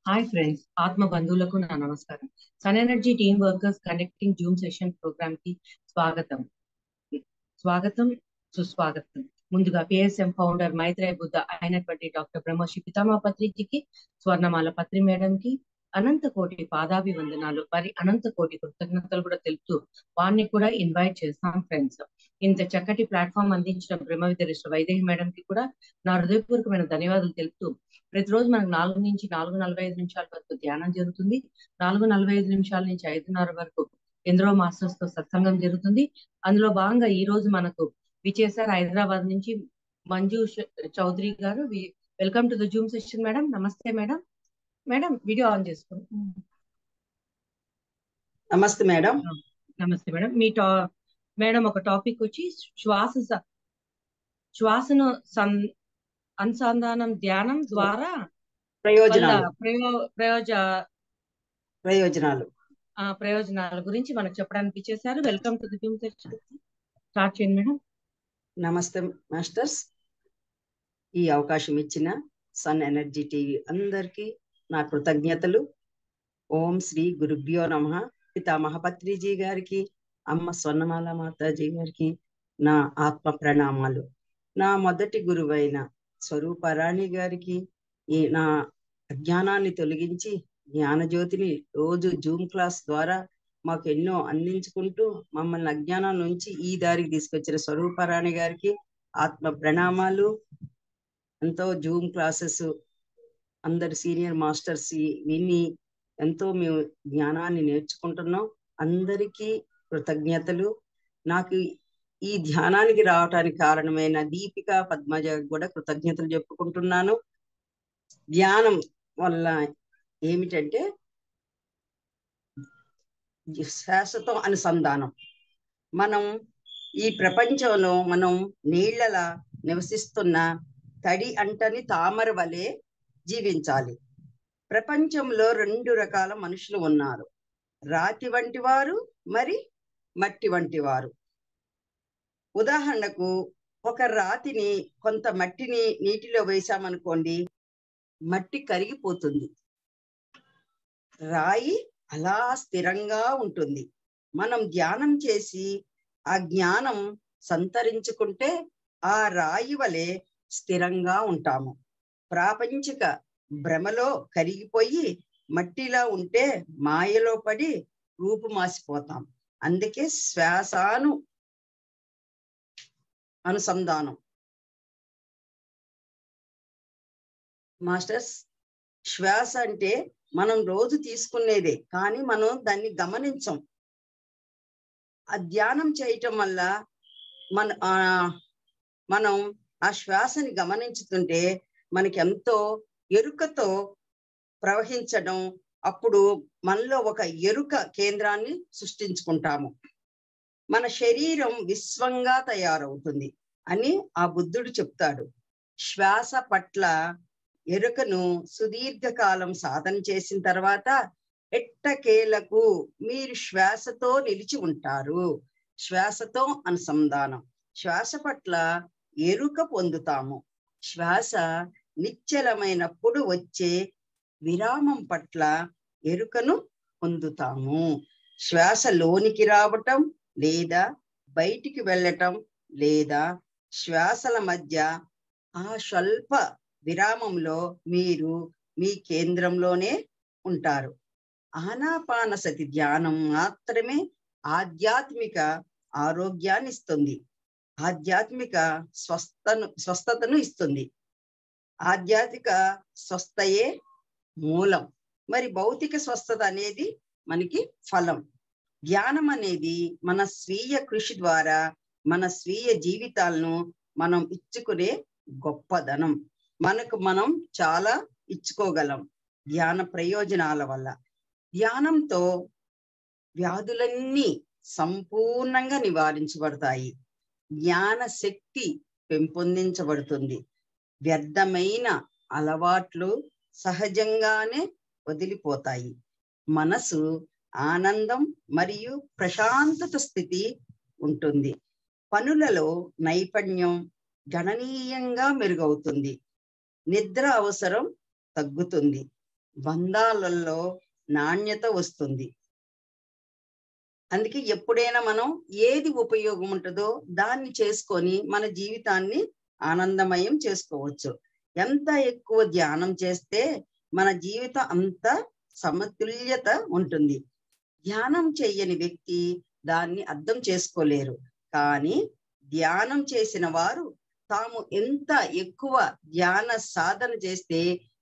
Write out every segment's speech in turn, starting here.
Hi friends ఆత్మ బంధువులకు నా నమస్కారం sun energy team workers connecting Zoom session programme కి స్వాగతం స్వాగతం సుస్వాగతం ముందుగా పిఎస్ఎం ఫౌండర్ మైత్రేయ బుద్ధ అయినటువంటి డాక్టర్ బ్రహ్మశ్రీ పితామా పత్రిజీకి స్వర్ణమాల పత్రి మేడం కి అనంత కోటి పాదాభివందనాలు మరి అనంత కోటి కృతజ్ఞతలు కూడా తెలుపుతూ వారిని కూడా ఇన్వైట్ చేస్తాం ఫ్రెండ్స్ ఇంత చక్కటి ప్లాట్ఫామ్ అందించిన బ్రహ్మ విద్యరిష్ట వైదేహి మేడం కి కూడా నా హృదయపూర్వకమైన ధన్యవాదాలు తెలుపుతూ ప్రతిరోజు మనకు నాలుగు నుంచి నాలుగు నలభై ఐదు నిమిషాల వరకు ధ్యానం జరుగుతుంది నాలుగు నలభై ఐదు నిమిషాల నుంచి ఐదున్నర వరకు ఎందరో మాస్టర్స్ తో సత్సంగం జరుగుతుంది అందులో భాగంగా ఈ రోజు మనకు విచేసారు హైదరాబాద్ నుంచి మంజు చౌదరి గారు welcome to the Zoom session madam నమస్తే మేడం మేడం వీడియో ఆన్ చేసుకోండి నమస్తే మేడం నమస్తే మేడం మీ టా మేడం ఒక టాపిక్ వచ్చి శ్వాస స- శ్వాసను సం అనుసంధానం ధ్యానం ద్వారా వల్ల ప్రయోజనాలు ప్రయో ప్రయోజ ప్రయోజనాలు ఆ ప్రయోజనాల గురించి మనకు చెప్పడానికి ఇచ్చేసారు welcome to the Zoom session start చేయండి మేడం నమస్తే మాస్టర్స్ ఈ అవకాశం ఇచ్చిన సన్ ఎనర్జీ టీవీ అందరికీ నా కృతజ్ఞతలు ఓం శ్రీ గురుభ్యో నమ పితామహ పత్రిజీ గారికి అమ్మ స్వర్ణమాల మాతాజీ గారికి నా ఆత్మ ప్రణామాలు నా మొదటి గురువైన స్వరూపరాణి గారికి ఈ నా అజ్ఞానాన్ని తొలగించి జ్ఞానజ్యోతిని రోజు జూమ్ క్లాస్ ద్వారా మాకు ఎన్నో అందించుకుంటూ మమ్మల్ని అజ్ఞానం నుంచి ఈ దారికి తీసుకొచ్చిన స్వరూపరాణి గారికి ఆత్మ ప్రణామాలు ఎంతో జూమ్ క్లాసెస్ అందరు సీనియర్ మాస్టర్స్ విని ఎంతో మేము జ్ఞానాన్ని నేర్చుకుంటున్నాం అందరికీ కృతజ్ఞతలు నాకు ఈ ధ్యానానికి రావటానికి కారణమైన దీపిక పద్మజ కూడా కృతజ్ఞతలు చెప్పుకుంటున్నాను ధ్యానం వల్ల ఏమిటంటే శ్వాసతో అనుసంధానం మనం ఈ ప్రపంచంలో మనం నీళ్ళలా నివసిస్తున్న తడి అంటని తామర వలె జీవించాలి ప్రపంచంలో రెండు రకాల మనుషులు ఉన్నారు రాతి వంటి వారు మరి మట్టి వంటి వారు ఉదాహరణకు ఒక రాతిని కొంత మట్టిని నీటిలో వేసామనుకోండి మట్టి కరిగిపోతుంది రాయి అలా స్థిరంగా ఉంటుంది మనం ధ్యానం చేసి ఆ జ్ఞానం సంతరించుకుంటే ఆ రాయి వలె స్థిరంగా ఉంటాము ప్రాపంచిక భ్రమలో కరిగిపోయి మట్టిలా ఉంటే మాయలో పడి రూపుమాసిపోతాం అందుకే శ్వాసాను అనుసంధానం మాస్టర్స్ శ్వాస అంటే మనం రోజు తీసుకునేదే కానీ మనం దాన్ని గమనించం ఆ ధ్యానం చేయటం వల్ల మన ఆ మనం ఆ శ్వాసని గమనించుతుంటే మనకి ఎంతో ఎరుకతో ప్రవహించడం అప్పుడు మనలో ఒక ఎరుక కేంద్రాన్ని సృష్టించుకుంటాము మన శరీరం విశ్వంగా తయారవుతుంది అని ఆ బుద్ధుడు చెప్తాడు శ్వాస పట్ల ఎరుకను సుదీర్ఘకాలం సాధన చేసిన తర్వాత ఎట్టకేలకు మీరు శ్వాసతో నిలిచి ఉంటారు శ్వాసతో అనుసంధానం శ్వాస పట్ల ఎరుక పొందుతాము శ్వాస నిశ్చలమైనప్పుడు వచ్చే విరామం పట్ల ఎరుకను పొందుతాము శ్వాస లోనికి రావటం లేదా బయటికి వెళ్ళటం లేదా శ్వాసల మధ్య ఆ స్వల్ప విరామంలో మీరు మీ కేంద్రంలోనే ఉంటారు ఆనాపానసతి ధ్యానం మాత్రమే ఆధ్యాత్మిక ఆరోగ్యాన్ని ఇస్తుంది ఆధ్యాత్మిక స్వస్థను స్వస్థతను ఇస్తుంది ఆధ్యాత్మిక స్వస్థయే మూలం మరి భౌతిక స్వస్థత అనేది మనకి ఫలం ధ్యానం అనేది మన స్వీయ కృషి ద్వారా మన స్వీయ జీవితాలను మనం ఇచ్చుకునే గొప్పదనం మనకు మనం చాలా ఇచ్చుకోగలం ధ్యాన ప్రయోజనాల వల్ల ధ్యానంతో వ్యాధులన్నీ సంపూర్ణంగా నివారించబడతాయి జ్ఞాన శక్తి పెంపొందించబడుతుంది వ్యర్థమైన అలవాట్లు సహజంగానే వదిలిపోతాయి మనసు ఆనందం మరియు ప్రశాంతత స్థితి ఉంటుంది పనులలో నైపుణ్యం గణనీయంగా మెరుగవుతుంది నిద్ర అవసరం తగ్గుతుంది బంధాలలో నాణ్యత వస్తుంది అందుకే ఎప్పుడైనా మనం ఏది ఉపయోగం ఉంటుందో దాన్ని చేసుకొని మన జీవితాన్ని ఆనందమయం చేసుకోవచ్చు ఎంత ఎక్కువ ధ్యానం చేస్తే మన జీవితం అంత సమతుల్యత ఉంటుంది ధ్యానం చెయ్యని వ్యక్తి దాన్ని అర్థం చేసుకోలేరు కానీ ధ్యానం చేసిన వారు తాము ఎంత ఎక్కువ ధ్యాన సాధన చేస్తే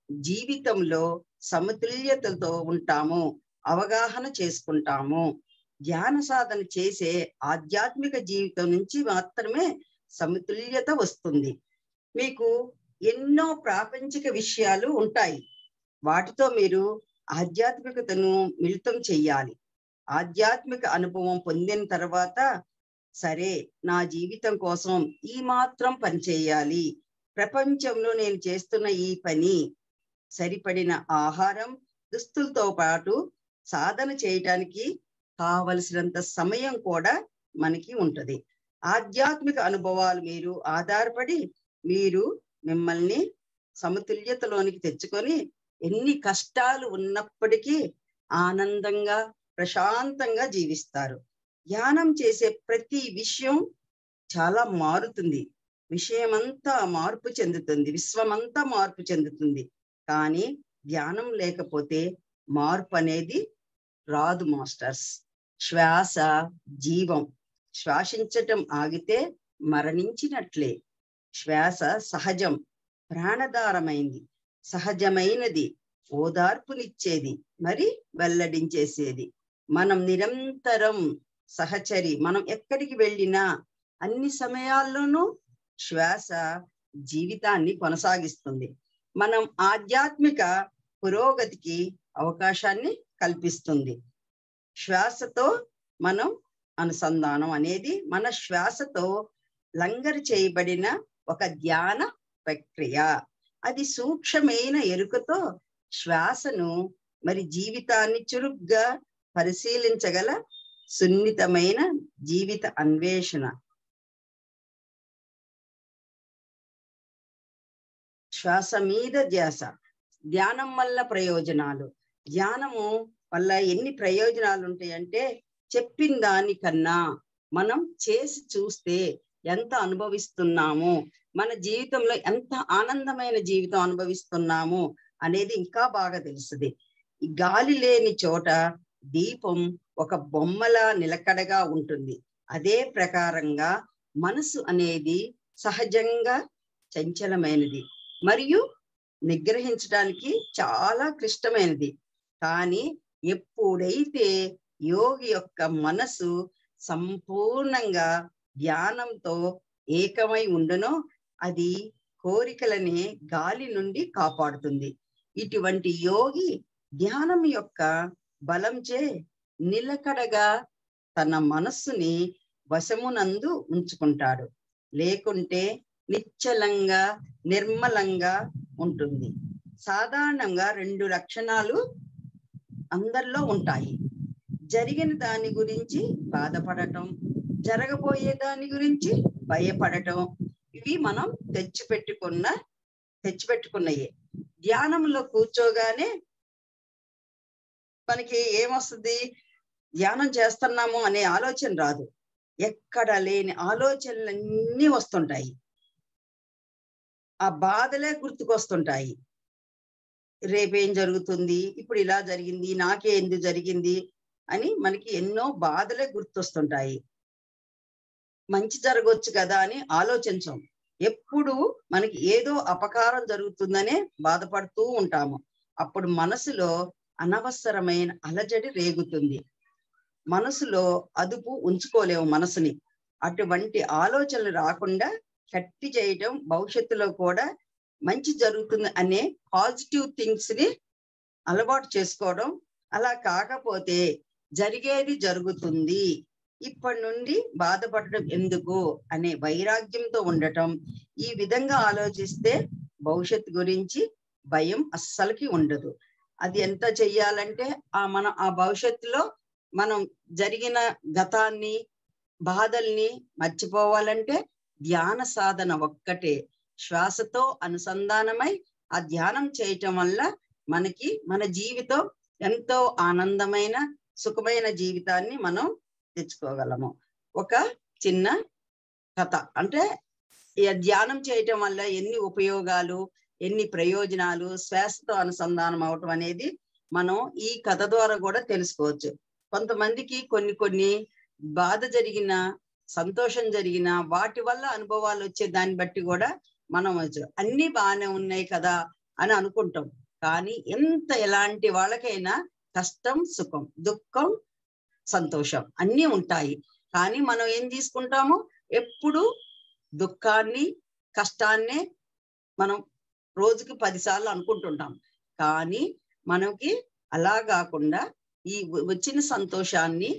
జీవితంలో సమతుల్యతతో ఉంటాము అవగాహన చేసుకుంటాము ధ్యాన సాధన చేసే ఆధ్యాత్మిక జీవితం నుంచి మాత్రమే సమతుల్యత వస్తుంది మీకు ఎన్నో ప్రాపంచిక విషయాలు ఉంటాయి వాటితో మీరు ఆధ్యాత్మికతను మిళితం చెయ్యాలి ఆధ్యాత్మిక అనుభవం పొందిన తర్వాత సరే నా జీవితం కోసం ఈ మాత్రం పని చేయాలి ప్రపంచంలో నేను చేస్తున్న ఈ పని సరిపడిన ఆహారం దుస్తులతో పాటు సాధన చేయటానికి కావలసినంత సమయం కూడా మనకి ఉంటది ఆధ్యాత్మిక అనుభవాలు మీరు ఆధారపడి మీరు మిమ్మల్ని సమతుల్యతలోనికి తెచ్చుకొని ఎన్ని కష్టాలు ఉన్నప్పటికీ ఆనందంగా ప్రశాంతంగా జీవిస్తారు ధ్యానం చేసే ప్రతి విషయం చాలా మారుతుంది విషయమంతా మార్పు చెందుతుంది విశ్వమంతా మార్పు చెందుతుంది కానీ ధ్యానం లేకపోతే మార్పు అనేది రాదు మాస్టర్స్ శ్వాస జీవం శ్వాసించటం ఆగితే మరణించినట్లే శ్వాస సహజం ప్రాణధారమైంది సహజమైనది ఓదార్పునిచ్చేది మరి వెల్లడించేసేది మనం నిరంతరం సహచరి మనం ఎక్కడికి వెళ్ళినా అన్ని సమయాల్లోనూ శ్వాస జీవితాన్ని కొనసాగిస్తుంది మనం ఆధ్యాత్మిక పురోగతికి అవకాశాన్ని కల్పిస్తుంది శ్వాసతో మనం అనుసంధానం అనేది మన శ్వాసతో లంగరు చేయబడిన ఒక ధ్యాన ప్రక్రియ అది సూక్ష్మమైన ఎరుకతో శ్వాసను మరి జీవితాన్ని చురుగ్గా పరిశీలించగల సున్నితమైన జీవిత అన్వేషణ శ్వాస మీద ధ్యాస ధ్యానం వల్ల ప్రయోజనాలు ధ్యానము వల్ల ఎన్ని ప్రయోజనాలు ఉంటాయంటే చెప్పిన దానికన్నా మనం చేసి చూస్తే ఎంత అనుభవిస్తున్నాము మన జీవితంలో ఎంత ఆనందమైన జీవితం అనుభవిస్తున్నాము అనేది ఇంకా బాగా తెలుస్తుంది ఈ గాలి లేని చోట దీపం ఒక బొమ్మలా నిలకడగా ఉంటుంది అదే ప్రకారంగా మనసు అనేది సహజంగా చంచలమైనది మరియు నిగ్రహించడానికి చాలా క్లిష్టమైనది కానీ ఎప్పుడైతే యోగి యొక్క మనసు సంపూర్ణంగా ధ్యానంతో ఏకమై ఉండునో అది కోరికలని గాలి నుండి కాపాడుతుంది ఇటువంటి యోగి ధ్యానం యొక్క బలంచే నిలకడగా తన మనస్సుని వశమునందు ఉంచుకుంటాడు లేకుంటే నిశ్చలంగా నిర్మలంగా ఉంటుంది సాధారణంగా రెండు లక్షణాలు అందరిలో ఉంటాయి జరిగిన దాని గురించి బాధపడటం జరగబోయే దాని గురించి భయపడటం ఇవి మనం తెచ్చిపెట్టుకున్న తెచ్చిపెట్టుకున్నయే ధ్యానంలో కూర్చోగానే మనకి ఏమొస్తుంది ధ్యానం చేస్తున్నాము అనే ఆలోచన రాదు ఎక్కడ లేని ఆలోచనలన్నీ వస్తుంటాయి ఆ బాధలే గుర్తుకొస్తుంటాయి రేపేం జరుగుతుంది ఇప్పుడు ఇలా జరిగింది నాకే ఎందుకు జరిగింది అని మనకి ఎన్నో బాధలే గుర్తొస్తుంటాయి మంచి జరగవచ్చు కదా అని ఆలోచించం ఎప్పుడు మనకి ఏదో అపకారం జరుగుతుందనే బాధపడుతూ ఉంటాము అప్పుడు మనసులో అనవసరమైన అలజడి రేగుతుంది మనసులో అదుపు ఉంచుకోలేము మనసుని అటువంటి ఆలోచనలు రాకుండా కట్టి చేయటం భవిష్యత్తులో కూడా మంచి జరుగుతుంది అనే పాజిటివ్ థింగ్స్ ని అలవాటు చేసుకోవడం అలా కాకపోతే జరిగేది జరుగుతుంది ఇప్పటి నుండి బాధపడటం ఎందుకు అనే వైరాగ్యంతో ఉండటం ఈ విధంగా ఆలోచిస్తే భవిష్యత్తు గురించి భయం అస్సలకి ఉండదు అది ఎంత చెయ్యాలంటే ఆ మన ఆ భవిష్యత్తులో మనం జరిగిన గతాన్ని బాధల్ని మర్చిపోవాలంటే ధ్యాన సాధన ఒక్కటే శ్వాసతో అనుసంధానమై ఆ ధ్యానం చేయటం వల్ల మనకి మన జీవితం ఎంతో ఆనందమైన సుఖమైన జీవితాన్ని మనం తెచ్చుకోగలము ఒక చిన్న కథ అంటే ఈ ధ్యానం చేయటం వల్ల ఎన్ని ఉపయోగాలు ఎన్ని ప్రయోజనాలు శ్వాసతో అనుసంధానం అవటం అనేది మనం ఈ కథ ద్వారా కూడా తెలుసుకోవచ్చు కొంతమందికి కొన్ని కొన్ని బాధ జరిగిన సంతోషం జరిగిన వాటి వల్ల అనుభవాలు వచ్చే దాన్ని బట్టి కూడా మనం వచ్చు. అన్ని బాగానే ఉన్నాయి కదా అని అనుకుంటాం కానీ ఎంత ఎలాంటి వాళ్ళకైనా కష్టం సుఖం దుఃఖం సంతోషం అన్నీ ఉంటాయి కానీ మనం ఏం తీసుకుంటాము ఎప్పుడు దుఃఖాన్ని కష్టాన్నే మనం రోజుకి పదిసార్లు అనుకుంటుంటాం కానీ మనకి అలా కాకుండా ఈ వ- వచ్చిన సంతోషాన్ని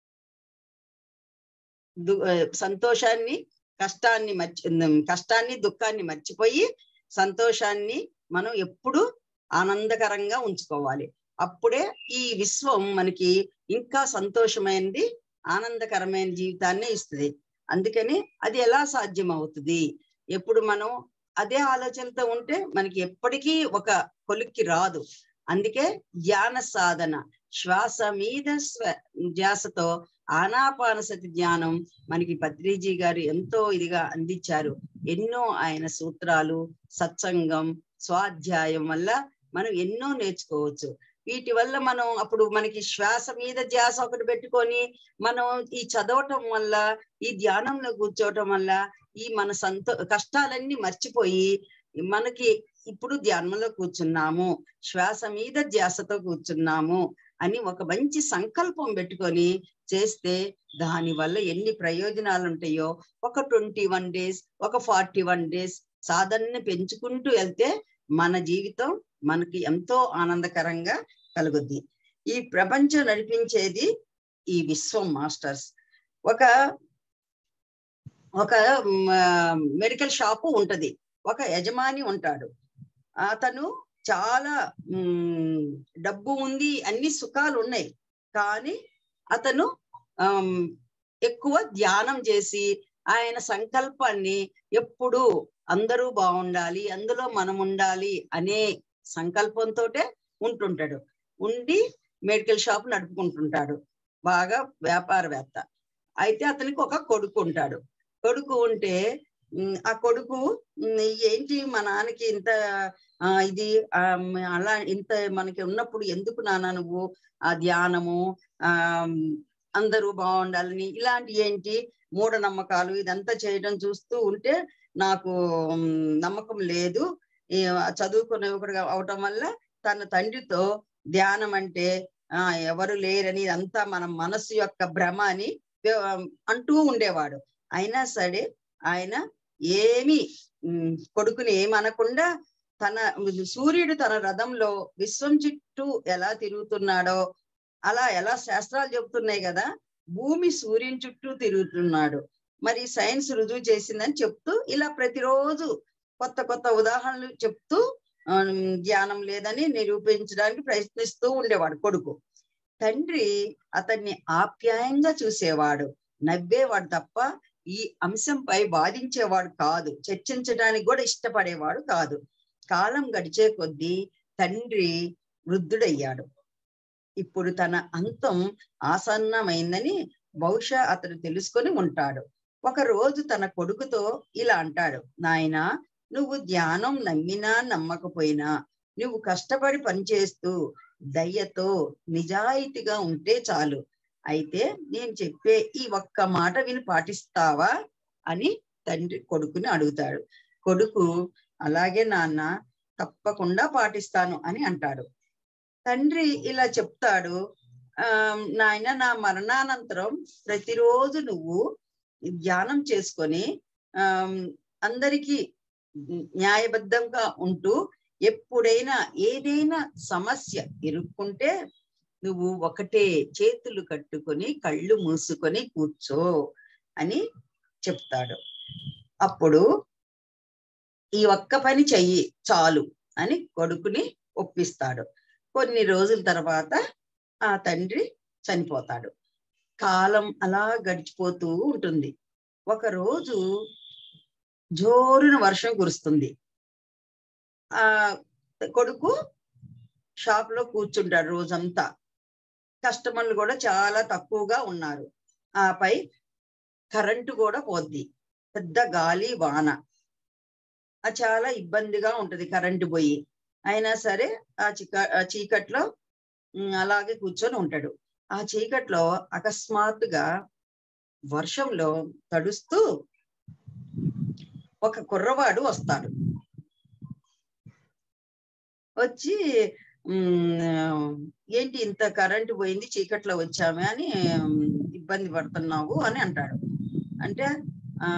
దు- ఆ, సంతోషాన్ని కష్టాన్ని మర్చి ఉమ్, కష్టాన్ని దుఃఖాన్ని మర్చిపోయి సంతోషాన్ని మనం ఎప్పుడు ఆనందకరంగా ఉంచుకోవాలి అప్పుడే ఈ విశ్వం మనకి ఇంకా సంతోషమైనది ఆనందకరమైన జీవితాన్ని ఇస్తుంది అందుకని అది ఎలా సాధ్యం అవుతుంది ఎప్పుడు మనం అదే ఆలోచనతో ఉంటే మనకి ఎప్పటికీ ఒక కొలిక్కి రాదు అందుకే ధ్యాన సాధన శ్వాస మీద స్వ ధ్యాసతో ఆనాపానసతి ధ్యానం మనకి పత్రిజీ గారు ఎంతో ఇదిగా అందించారు ఎన్నో ఆయన సూత్రాలు సత్సంగం స్వాధ్యాయం వల్ల మనం ఎన్నో నేర్చుకోవచ్చు వీటి వల్ల మనం అప్పుడు మనకి శ్వాస మీద ధ్యాస ఒకటి పెట్టుకొని మనం ఈ చదవటం వల్ల ఈ ధ్యానంలో కూర్చోవటం వల్ల ఈ మన సంతో కష్టాలన్నీ మర్చిపోయి మనకి ఇప్పుడు ధ్యానంలో కూర్చున్నాము శ్వాస మీద ధ్యాసతో కూర్చున్నాము అని ఒక మంచి సంకల్పం పెట్టుకొని చేస్తే దాని వల్ల ఎన్ని ప్రయోజనాలు ఉంటాయో ఒక ట్వంటీ వన్ డేస్ ఒక ఫార్టీ వన్ డేస్ సాధనని పెంచుకుంటూ వెళ్తే మన జీవితం మనకి ఎంతో ఆనందకరంగా కలుగుద్ది ఈ ప్రపంచం నడిపించేది ఈ విశ్వం మాస్టర్స్ ఒక ఒక మెడికల్ షాపు ఉంటది ఒక యజమాని ఉంటాడు అతను చాలా మ్, డబ్బు ఉంది అన్ని సుఖాలు ఉన్నాయి కానీ అతను ఆమ్, ఎక్కువ ధ్యానం చేసి ఆయన సంకల్పాన్ని ఎప్పుడు అందరూ బాగుండాలి అందులో మనం ఉండాలి అనే సంకల్పంతో ఉంటుంటాడు ఉండి మెడికల్ షాప్ నడుపుకుంటుంటాడు బాగా వ్యాపారవేత్త అయితే అతనికి ఒక కొడుకు ఉంటాడు కొడుకు ఉంటే ఉమ్, ఆ కొడుకు ఉమ్, ఏంటి మా నాన్నకి ఇంత ఆ, ఇది ఆ, మ్, అలా ఇంత మనకి ఉన్నప్పుడు ఎందుకు నాన్న నువ్వు ఆ ధ్యానము ఆ మ్, అందరూ బాగుండాలని ఇలాంటి ఏంటి మూఢనమ్మకాలు ఇదంతా చేయడం చూస్తూ ఉంటే నాకు ఉమ్, నమ్మకం లేదు ఈ చదువుకునే ఒకడు అవటం వల్ల తన తండ్రితో ధ్యానం అంటే ఆ ఎవరు లేరని ఇదంతా మన మనస్సు యొక్క భ్రమ అని ఆ, అంటూ ఉండేవాడు అయినా సరే ఆయన ఏమి ఉమ్, కొడుకుని ఏమనకుండా తన సూర్యుడు తన రథంలో విశ్వం చుట్టూ ఎలా తిరుగుతున్నాడో అలా ఎలా శాస్త్రాలు చెప్తున్నాయి కదా భూమి సూర్యుని చుట్టూ తిరుగుతున్నాడు మరి సైన్స్ రుజువు చేసిందని చెప్తూ ఇలా ప్రతిరోజు కొత్త కొత్త ఉదాహరణలు చెప్తూ ఆ, ధ్యానం లేదని నిరూపించడానికి ప్రయత్నిస్తూ ఉండేవాడు కొడుకు తండ్రి అతన్ని ఆప్యాయంగా చూసేవాడు నవ్వేవాడు తప్ప ఈ అంశంపై వాదించేవాడు కాదు చర్చించడానికి కూడా ఇష్టపడేవాడు కాదు కాలం గడిచే కొద్దీ తండ్రి వృద్ధుడయ్యాడు ఇప్పుడు తన అంతం ఆసన్నమైందని బహుశా అతడు తెలుసుకొని ఉంటాడు ఒక రోజు తన కొడుకుతో ఇలా అంటాడు నాయనా నువ్వు ధ్యానం నమ్మినా నమ్మకపోయినా నువ్వు కష్టపడి పనిచేస్తూ దయ్యతో నిజాయితీగా ఉంటే చాలు అయితే నేను చెప్పే ఈ ఒక్క మాట విని పాటిస్తావా అని తండ్రి కొడుకుని అడుగుతాడు కొడుకు అలాగే నాన్న తప్పకుండా పాటిస్తాను అని అంటాడు తండ్రి ఇలా చెప్తాడు ఆ నాయన నా మరణానంతరం ప్రతిరోజు నువ్వు ధ్యానం చేసుకొని ఆ అందరికీ న్యాయబద్ధంగా ఉంటూ ఎప్పుడైనా ఏదైనా సమస్య ఇరుక్కుంటే నువ్వు ఒకటే చేతులు కట్టుకొని కళ్ళు మూసుకొని కూర్చో అని చెప్తాడు అప్పుడు ఈ ఒక్క పని చెయ్యి చాలు అని కొడుకుని ఒప్పిస్తాడు కొన్ని రోజుల తర్వాత ఆ తండ్రి చనిపోతాడు కాలం అలా గడిచిపోతూ ఉంటుంది ఒక రోజు జోరున వర్షం కురుస్తుంది ఆ కొడుకు షాప్ లో కూర్చుంటాడు రోజంతా కస్టమర్లు కూడా చాలా తక్కువగా ఉన్నారు ఆపై కరెంటు కూడా పోద్ది పెద్ద గాలి వాన ఆ చాలా ఇబ్బందిగా ఉంటది కరెంటు పోయి అయినా సరే ఆ చిక ఆ చీకట్లో ఉమ్, అలాగే కూర్చొని ఉంటాడు ఆ చీకట్లో అకస్మాత్తుగా వర్షంలో తడుస్తూ ఒక కుర్రవాడు వస్తాడు వచ్చి ఉమ్, ఏంటి ఇంత కరెంటు పోయింది చీకట్లో వచ్చామే అని ఉమ్, ఇబ్బంది పడుతున్నావు అని అంటాడు అంటే ఆ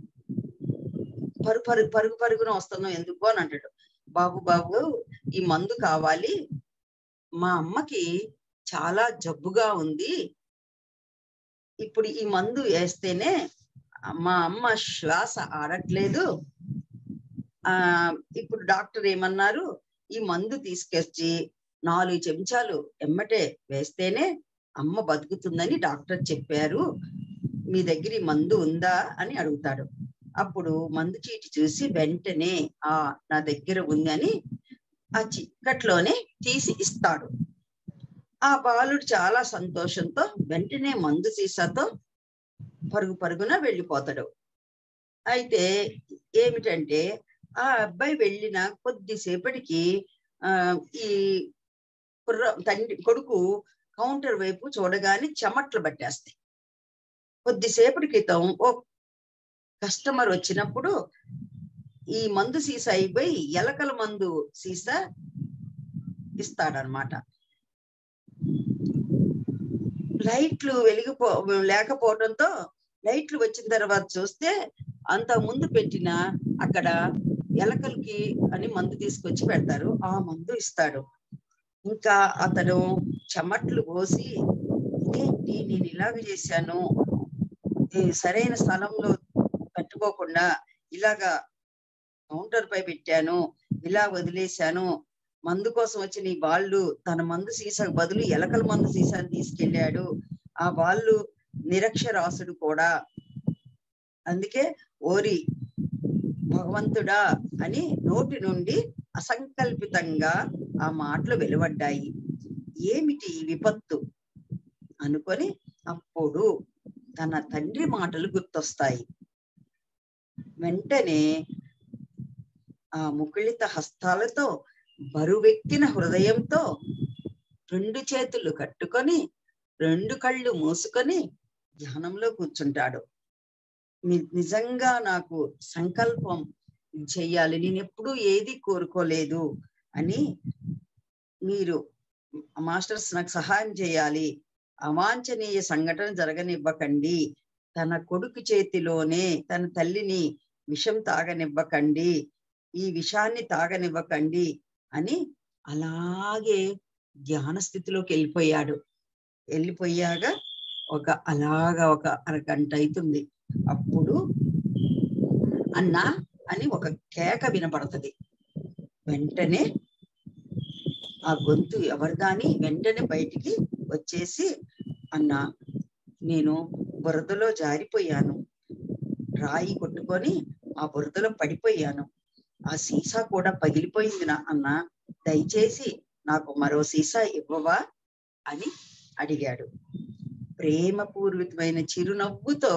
పరుగు పరుగు పరుగు పరుగున వస్తున్నావు ఎందుకు అని అంటాడు బాబు బాబు ఈ మందు కావాలి మా అమ్మకి చాలా జబ్బుగా ఉంది ఇప్పుడు ఈ మందు వేస్తేనే మా అమ్మ శ్వాస ఆడట్లేదు ఆ ఇప్పుడు డాక్టర్ ఏమన్నారు ఈ మందు తీసుకొచ్చి నాలుగు చెంచాలు ఎమ్మటే వేస్తేనే అమ్మ బతుకుతుందని డాక్టర్ చెప్పారు మీ దగ్గర ఈ మందు ఉందా అని అడుగుతాడు అప్పుడు మందు చీటి చూసి వెంటనే ఆ నా దగ్గర ఉంది అని ఆ చిక్కట్లోనే తీసి ఇస్తాడు ఆ బాలుడు చాలా సంతోషంతో వెంటనే మందు సీసాతో పరుగు పరుగున వెళ్ళిపోతాడు అయితే ఏమిటంటే ఆ అబ్బాయి వెళ్ళిన కొద్దిసేపటికి ఆ ఈ కుర్ర తండ్రి కొడుకు కౌంటర్ వైపు చూడగానే చెమట్లు పట్టేస్తాయి కొద్దిసేపటి క్రితం ఓ కస్టమర్ వచ్చినప్పుడు ఈ మందు సీసా అయిపోయి ఎలకల మందు సీసా ఇస్తాడనమాట లైట్లు వెలిగిపో లేకపోవడంతో లైట్లు వచ్చిన తర్వాత చూస్తే అంత ముందు పెట్టిన అక్కడ ఎలకలకి అని మందు తీసుకొచ్చి పెడతారు ఆ మందు ఇస్తాడు ఇంకా అతను చెమట్లు పోసి ఇదేంటి నేను ఇలాగ చేశాను ఈ సరైన స్థలంలో పెట్టుకోకుండా ఇలాగా కౌంటర్ పై పెట్టాను ఇలా వదిలేశాను మందు కోసం వచ్చిన ఈ బాళ్ళు తన మందు సీసాకు బదులు ఎలకల మందు సీసాని తీసుకెళ్ళాడు ఆ బాళ్ళు నిరక్షరాసుడు కూడా అందుకే ఓరి భగవంతుడా అని నోటి నుండి అసంకల్పితంగా ఆ మాటలు వెలువడ్డాయి ఏమిటి ఈ విపత్తు అనుకొని అప్పుడు తన తండ్రి మాటలు గుర్తొస్తాయి వెంటనే ఆ ముకుళిత హస్తాలతో బరువెక్కిన హృదయంతో రెండు చేతులు కట్టుకొని రెండు కళ్ళు మూసుకొని ధ్యానంలో కూర్చుంటాడు ని- నిజంగా నాకు సంకల్పం చెయ్యాలి నేను ఎప్పుడూ ఏది కోరుకోలేదు అని మీరు మాస్టర్స్ నాకు సహాయం చేయాలి అవాంఛనీయ సంఘటన జరగనివ్వకండి తన కొడుకు చేతిలోనే తన తల్లిని విషం తాగనివ్వకండి ఈ విషాన్ని తాగనివ్వకండి అని అలాగే ధ్యాన స్థితిలోకి వెళ్ళిపోయాడు వెళ్ళిపోయాక ఒక అలాగా ఒక అరగంట అవుతుంది అప్పుడు అన్నా అని ఒక కేక వినపడుతుంది వెంటనే ఆ గొంతు ఎవరిదాని వెంటనే బయటికి వచ్చేసి అన్నా నేను బురదలో జారిపోయాను రాయి కొట్టుకొని ఆ బురదలో పడిపోయాను ఆ సీసా కూడా పగిలిపోయింది నా అన్న దయచేసి నాకు మరో సీసా ఇవ్వవా అని అడిగాడు ప్రేమపూర్వితమైన చిరునవ్వుతో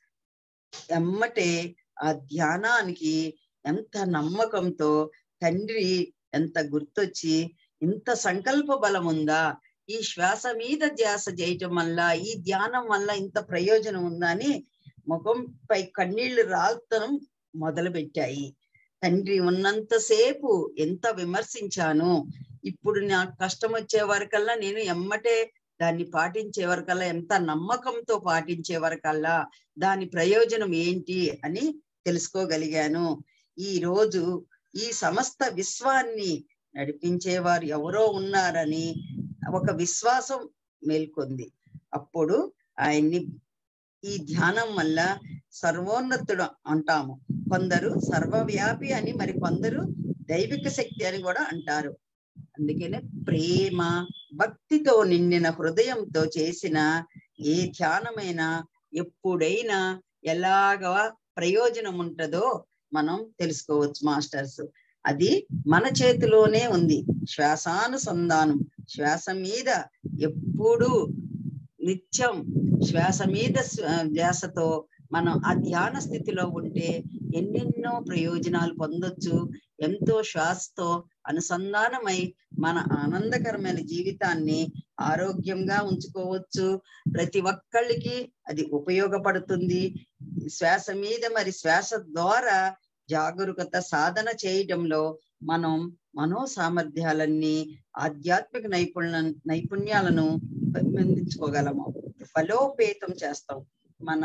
ఎమ్మటే ఆ ధ్యానానికి ఎంత నమ్మకంతో తండ్రి ఎంత గుర్తొచ్చి ఇంత సంకల్ప బలం ఉందా ఈ శ్వాస మీద ధ్యాస చేయటం వల్ల ఈ ధ్యానం వల్ల ఇంత ప్రయోజనం ఉందా అని ముఖంపై కన్నీళ్లు రాల్తనం మొదలు పెట్టాయి తండ్రి ఉన్నంతసేపు ఎంత విమర్శించాను ఇప్పుడు నాకు కష్టం వచ్చే వరకల్లా నేను ఎమ్మటే దాన్ని పాటించే వరకల్లా ఎంత నమ్మకంతో పాటించే వరకల్లా దాని ప్రయోజనం ఏంటి అని తెలుసుకోగలిగాను ఈ రోజు ఈ సమస్త విశ్వాన్ని నడిపించేవారు ఎవరో ఉన్నారని ఒక విశ్వాసం మేల్కొంది అప్పుడు ఆయన్ని ఈ ధ్యానం వల్ల సర్వోన్నతుడు అంటాము కొందరు సర్వవ్యాపి అని మరి కొందరు దైవిక శక్తి అని కూడా అంటారు అందుకనే ప్రేమ భక్తితో నిండిన హృదయంతో చేసిన ఏ ధ్యానమైనా ఎప్పుడైనా ఎలాగా ప్రయోజనం ఉంటుందో మనం తెలుసుకోవచ్చు మాస్టర్స్ అది మన చేతిలోనే ఉంది శ్వాసానుసంధానం శ్వాస మీద ఎప్పుడు నిత్యం శ్వాస మీద శ్వ- ధ్యాసతో మనం ఆ ధ్యాన స్థితిలో ఉంటే ఎన్నెన్నో ప్రయోజనాలు పొందొచ్చు ఎంతో శ్వాసతో అనుసంధానమై మన ఆనందకరమైన జీవితాన్ని ఆరోగ్యంగా ఉంచుకోవచ్చు ప్రతి ఒక్కళ్ళకి అది ఉపయోగపడుతుంది శ్వాస మీద మరి శ్వాస ద్వారా జాగరూకత సాధన చేయడంలో మనం మనో సామర్థ్యాలన్నీ ఆధ్యాత్మిక నైపుణ్య నైపుణ్యాలను పెంపొందించుకోగలము బలోపేతం చేస్తాం మన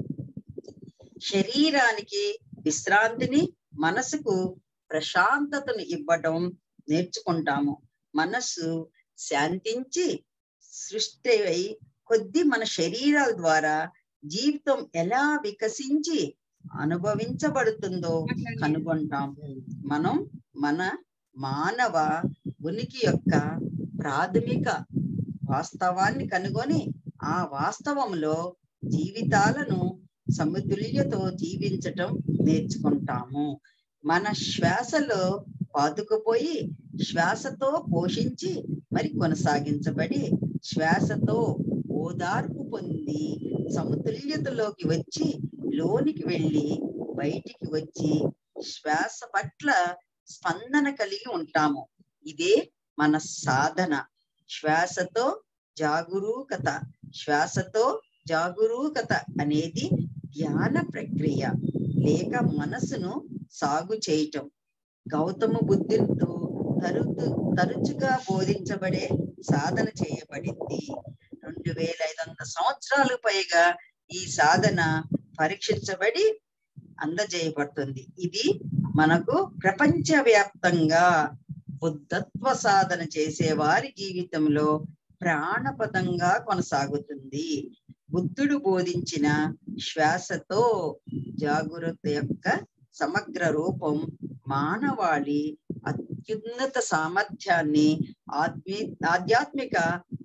శరీరానికి విశ్రాంతిని మనసుకు ప్రశాంతతను ఇవ్వడం నేర్చుకుంటాము మనస్సు శాంతించి సృష్టి అయి కొద్ది మన శరీరాల ద్వారా జీవితం ఎలా వికసించి అనుభవించబడుతుందో కనుగొంటాం మనం మన మానవ ఉనికి యొక్క ప్రాథమిక వాస్తవాన్ని కనుగొని ఆ వాస్తవంలో జీవితాలను సమతుల్యతో జీవించటం నేర్చుకుంటాము మన శ్వాసలో పాతుకుపోయి శ్వాసతో పోషించి మరి కొనసాగించబడి శ్వాసతో ఓదార్పు పొంది సమతుల్యతలోకి వచ్చి లోనికి వెళ్ళి బయటికి వచ్చి శ్వాస పట్ల స్పందన కలిగి ఉంటాము ఇదే మన సాధన శ్వాసతో జాగరూకత శ్వాసతో జాగరూకత అనేది ధ్యాన ప్రక్రియ లేక మనసును సాగు చేయటం గౌతమ బుద్ధులతో తరచు తరచుగా బోధించబడే సాధన చేయబడింది రెండు వేల ఐదు వందల సంవత్సరాలు పైగా ఈ సాధన పరీక్షించబడి అందజేయబడుతుంది ఇది మనకు ప్రపంచ వ్యాప్తంగా బుద్ధత్వ సాధన చేసే వారి జీవితంలో ప్రాణపదంగా కొనసాగుతుంది బుద్ధుడు బోధించిన శ్వాసతో జాగృత యొక్క సమగ్ర రూపం మానవాళి అత్యున్నత సామర్థ్యాన్ని ఆత్మీ ఆధ్యాత్మిక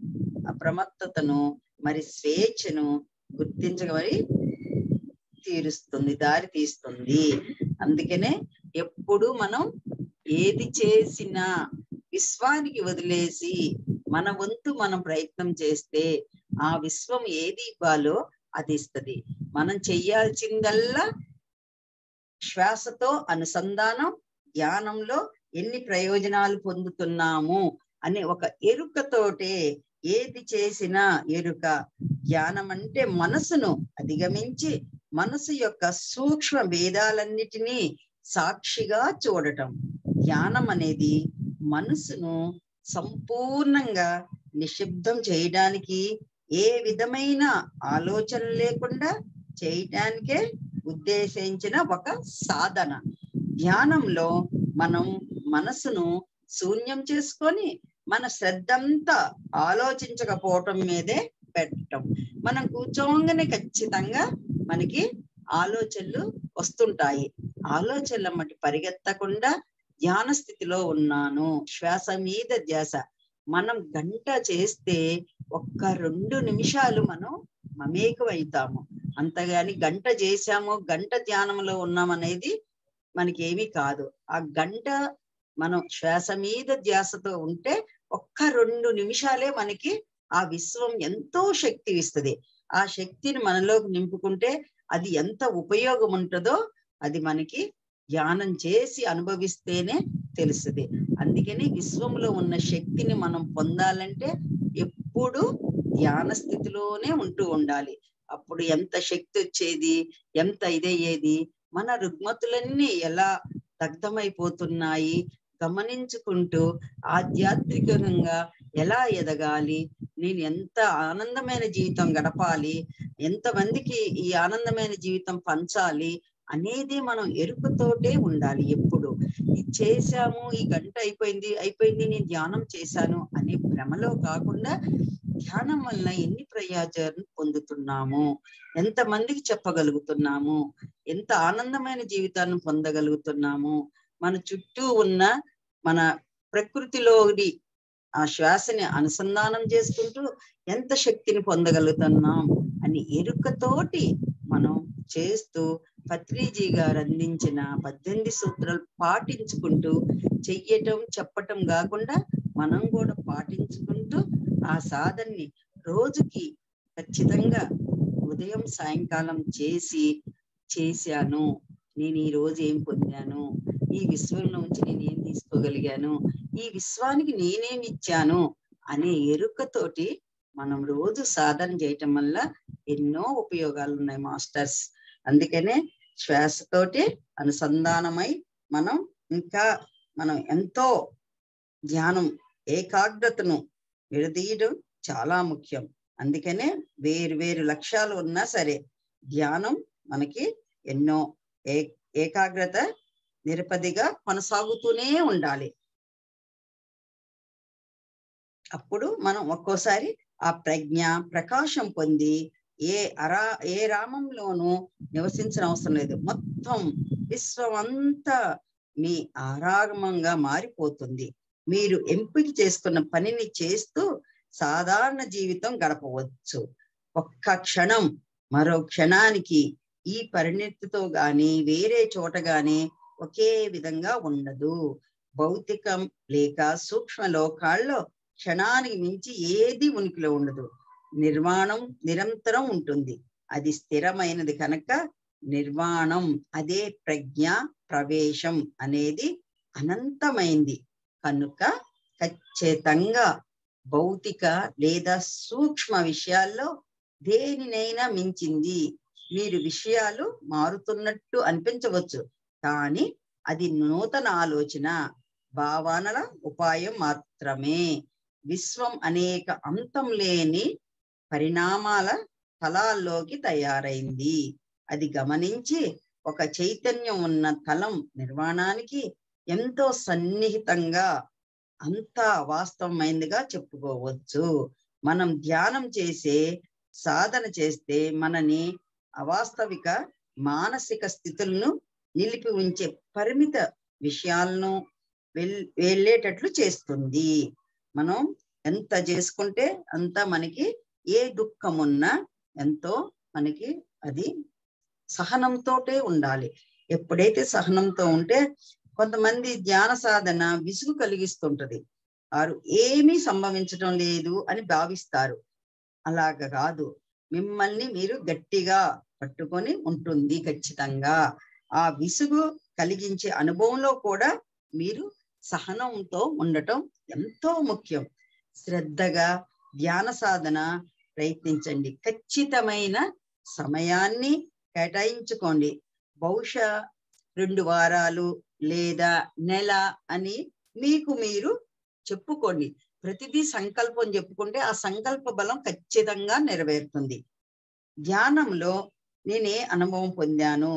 ప్రమత్తతను మరి స్వేచ్ఛను గుర్తించగమని తీరుస్తుంది దారి తీస్తుంది అందుకనే ఎప్పుడు మనం ఏది చేసినా విశ్వానికి వదిలేసి మన వంతు మనం ప్రయత్నం చేస్తే ఆ విశ్వం ఏది ఇవ్వాలో అది ఇస్తుంది మనం చెయ్యాల్సిందల్లా శ్వాసతో అనుసంధానం ధ్యానంలో ఎన్ని ప్రయోజనాలు పొందుతున్నాము అనే ఒక ఎరుకతోటే ఏది చేసినా ఎరుక ధ్యానం అంటే మనసును అధిగమించి మనసు యొక్క సూక్ష్మ భేదాలన్నిటినీ సాక్షిగా చూడటం ధ్యానం అనేది మనసును సంపూర్ణంగా నిశ్శబ్దం చేయడానికి ఏ విధమైన ఆలోచన లేకుండా చేయటానికే ఉద్దేశించిన ఒక సాధన ధ్యానంలో మనం మనసును శూన్యం చేసుకొని మన శ్రద్ధంతా ఆలోచించకపోవటం మీదే పెట్టడం మనం కూర్చోగానే ఖచ్చితంగా మనకి ఆలోచనలు వస్తుంటాయి ఆలోచనల మట్టి పరిగెత్తకుండా ధ్యాన స్థితిలో ఉన్నాను శ్వాస మీద ధ్యాస మనం గంట చేస్తే ఒక్క రెండు నిమిషాలు మనం మమేకం అవుతాము అంతగాని గంట చేశాము గంట ధ్యానంలో ఉన్నాం అనేది మనకి ఏమీ కాదు ఆ గంట మనం శ్వాస మీద ధ్యాసతో ఉంటే ఒక్క రెండు నిమిషాలే మనకి ఆ విశ్వం ఎంతో శక్తి ఇస్తుంది ఆ శక్తిని మనలోకి నింపుకుంటే అది ఎంత ఉపయోగం ఉంటుందో అది మనకి ధ్యానం చేసి అనుభవిస్తేనే తెలుస్తుంది అందుకని విశ్వంలో ఉన్న శక్తిని మనం పొందాలంటే ఎప్పుడు ధ్యాన స్థితిలోనే ఉంటూ ఉండాలి అప్పుడు ఎంత శక్తి వచ్చేది ఎంత ఇదయ్యేది మన రుగ్మతులన్నీ ఎలా దగ్ధమైపోతున్నాయి గమనించుకుంటూ ఆధ్యాత్మికంగా ఎలా ఎదగాలి నేను ఎంత ఆనందమైన జీవితం గడపాలి ఎంతమందికి ఈ ఆనందమైన జీవితం పంచాలి అనేది మనం ఎరుకతోటే ఉండాలి ఎప్పుడు ఇది చేశాము ఈ గంట అయిపోయింది అయిపోయింది నేను ధ్యానం చేశాను అనే భ్రమలో కాకుండా ధ్యానం వల్ల ఎన్ని ప్రయోజనం పొందుతున్నాము ఎంత మందికి చెప్పగలుగుతున్నాము ఎంత ఆనందమైన జీవితాన్ని పొందగలుగుతున్నాము మన చుట్టూ ఉన్న మన ప్రకృతిలోని ఆ శ్వాసని అనుసంధానం చేసుకుంటూ ఎంత శక్తిని పొందగలుగుతున్నాం అని ఎరుకతోటి మనం చేస్తూ పత్రిజీ గారు అందించిన పద్దెనిమిది సూత్రాలు పాటించుకుంటూ చెయ్యటం చెప్పటం కాకుండా మనం కూడా పాటించుకుంటూ ఆ సాధనని రోజుకి ఖచ్చితంగా ఉదయం సాయంకాలం చేసి చేశాను నేను ఈ రోజు ఏం పొందాను ఈ విశ్వంలో నుంచి నేను ఏం తీసుకోగలిగాను ఈ విశ్వానికి నేనేమి ఇచ్చాను అనే ఎరుకతోటి మనం రోజు సాధన చేయటం వల్ల ఎన్నో ఉపయోగాలు ఉన్నాయి మాస్టర్స్ అందుకనే శ్వాసతోటి అనుసంధానమై మనం ఇంకా మనం ఎంతో ధ్యానం ఏకాగ్రతను విడదీయడం చాలా ముఖ్యం అందుకనే వేరు వేరు లక్ష్యాలు ఉన్నా సరే ధ్యానం మనకి ఎన్నో ఏ ఏకాగ్రత నిరపదిగా కొనసాగుతూనే ఉండాలి అప్పుడు మనం ఒక్కోసారి ఆ ప్రజ్ఞ ప్రకాశం పొంది ఏ అరా ఏ రామంలోనూ నివసించిన అవసరం లేదు మొత్తం విశ్వం అంతా మీ ఆరాగమంగా మారిపోతుంది మీరు ఎంపిక చేసుకున్న పనిని చేస్తూ సాధారణ జీవితం గడపవచ్చు ఒక్క క్షణం మరో క్షణానికి ఈ పరిణితితో గాని వేరే చోట గాని ఒకే విధంగా ఉండదు భౌతికం లేక సూక్ష్మ లోకాల్లో క్షణానికి మించి ఏది ఉనికిలో ఉండదు నిర్మాణం నిరంతరం ఉంటుంది అది స్థిరమైనది కనుక నిర్మాణం అదే ప్రజ్ఞ ప్రవేశం అనేది అనంతమైంది కనుక ఖచ్చితంగా భౌతిక లేదా సూక్ష్మ విషయాల్లో దేనినైనా మించింది మీరు విషయాలు మారుతున్నట్టు అనిపించవచ్చు కానీ అది నూతన ఆలోచన భావనల ఉపాయం మాత్రమే విశ్వం అనేక అంతం లేని పరిణామాల తలాల్లోకి తయారైంది అది గమనించి ఒక చైతన్యం ఉన్న తలం నిర్మాణానికి ఎంతో సన్నిహితంగా అంతా వాస్తవమైందిగా చెప్పుకోవచ్చు మనం ధ్యానం చేసే సాధన చేస్తే మనని అవాస్తవిక మానసిక స్థితులను నిలిపి ఉంచే పరిమిత విషయాలను వెల్ వెళ్ళేటట్లు చేస్తుంది మనం ఎంత చేసుకుంటే అంత మనకి ఏ దుఃఖం ఉన్నా ఎంతో మనకి అది సహనంతోటే ఉండాలి ఎప్పుడైతే సహనంతో ఉంటే కొంతమంది ధ్యాన సాధన విసుగు కలిగిస్తుంటది వారు ఏమీ సంభవించడం లేదు అని భావిస్తారు అలాగ కాదు మిమ్మల్ని మీరు గట్టిగా పట్టుకొని ఉంటుంది ఖచ్చితంగా ఆ విసుగు కలిగించే అనుభవంలో కూడా మీరు సహనంతో ఉండటం ఎంతో ముఖ్యం శ్రద్ధగా ధ్యాన సాధన ప్రయత్నించండి ఖచ్చితమైన సమయాన్ని కేటాయించుకోండి బహుశా రెండు వారాలు లేదా నెల అని మీకు మీరు చెప్పుకోండి ప్రతిదీ సంకల్పం చెప్పుకుంటే ఆ సంకల్ప బలం ఖచ్చితంగా నెరవేరుతుంది ధ్యానంలో నేనే అనుభవం పొందాను